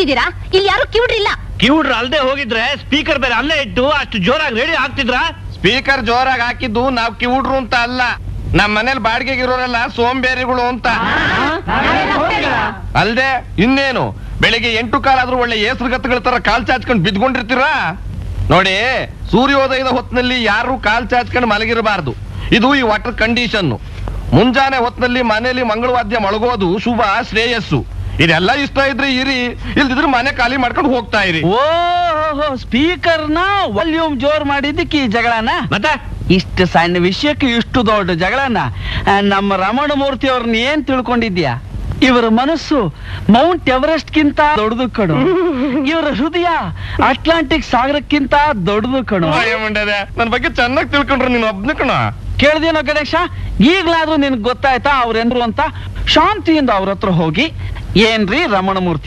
ಆಗ್ತಿದ್ದೀರಾ ಇಲ್ಲಿ ಯಾರು ಕಿವುಡ್ರಿಲ್ಲ ಕಿವುಡ್ರು ಅಲ್ದೆ ಹೋಗಿದ್ರೆ ಸ್ಪೀಕರ್ ಬೇರೆ ಅಲ್ಲೇ ಇಟ್ಟು ಅಷ್ಟು ಜೋರಾಗಿ ರೇಡಿಯೋ ಆಗ್ತಿದ್ರ ಸ್ಪೀಕರ್ ಜೋರಾಗಿ ಹಾಕಿದ್ದು ನಾವ್ ಕಿವುಡ್ರು ಅಂತ ಅಲ್ಲ ನಮ್ ಮನೇಲಿ ಬಾಡಿಗೆಗೆ ಇರೋರೆಲ್ಲ ಸೋಂಬೇರಿಗಳು ಅಂತ ಅಲ್ದೆ ಇನ್ನೇನು ಬೆಳಿಗ್ಗೆ ಎಂಟು ಕಾಲಾದ್ರೂ ಒಳ್ಳೆ ಏಸರುಗತ್ತುಗಳ ತರ ಕಾಲ್ ಚಾಚ್ಕೊಂಡು ಬಿದ್ಕೊಂಡಿರ್ತೀರಾ ನೋಡಿ ಸೂರ್ಯೋದಯದ ಹೊತ್ತಿನಲ್ಲಿ ಯಾರು ಕಾಲ್ ಚಾಚ್ಕೊಂಡು ಮಲಗಿರಬಾರ್ದು ಇದು ಈ ವಾಟರ್ ಕಂಡೀಷನ್ ಮುಂಜಾನೆ ಹೊತ್ತಿನಲ್ಲಿ ಮನೆಯಲ್ಲಿ ಮಂಗಳವಾದ್ಯ ಮಳಗೋದು ಶುಭ ಶ್ರೇಯಸ್ಸು ಇದೆಲ್ಲ ಇಷ್ಟ ಇದ್ರೆ ಇರಿ ಇಲ್ದಿದ್ರೆ ಮನೆ ಖಾಲಿ ಮಾಡ್ಕೊಂಡು ಹೋಗ್ತಾ ಇರಿ ಓಹೋ ಸ್ಪೀಕರ್ ನ ವಾಲ್ಯೂಮ್ ಜೋರ್ ಮಾಡಿದ್ದಕ್ಕೆ ಈ ಜಗಳನ ಮತ್ತೆ ಇಷ್ಟು ಸಣ್ಣ ವಿಷಯಕ್ಕೆ ಇಷ್ಟು ದೊಡ್ಡ ಜಗಳನ ಆ, ನಮ್ಮ ರಮಣ ಮೂರ್ತಿ ಅವ್ರನ್ನ ಏನ್ ತಿಳ್ಕೊಂಡಿದ್ಯಾ ಇವರ ಮನಸ್ಸು ಮೌಂಟ್ ಎವರೆಸ್ಟ್ ಗಿಂತ ದೊಡ್ಡದು ಕಣು ಇವರ ಹೃದಯ ಅಟ್ಲಾಂಟಿಕ್ ಸಾಗರಕ್ಕಿಂತ ದೊಡ್ಡದು ಕಣು ಅಯ್ಯೋ ಮುಂಡದೆ ನನ್ ಬಗ್ಗೆ ಚೆನ್ನಾಗಿ ತಿಳ್ಕೊಂಡ್ರು ನೀನು ಒಬ್ನ ಕಣ ಕೇಳ್ದೇನೋ ಗಣೇಶ ಈಗ್ಲಾದ್ರೂ ನಿನ್ಗೆ ಗೊತ್ತಾಯ್ತಾ ಅವ್ರೆಂದ್ರು ಅಂತ ಶಾಂತಿಯಿಂದ ಅವ್ರ ಹತ್ರ ಹೋಗಿ ಏನ್ರಿ ರಮಣ ಮೂರ್ತಿ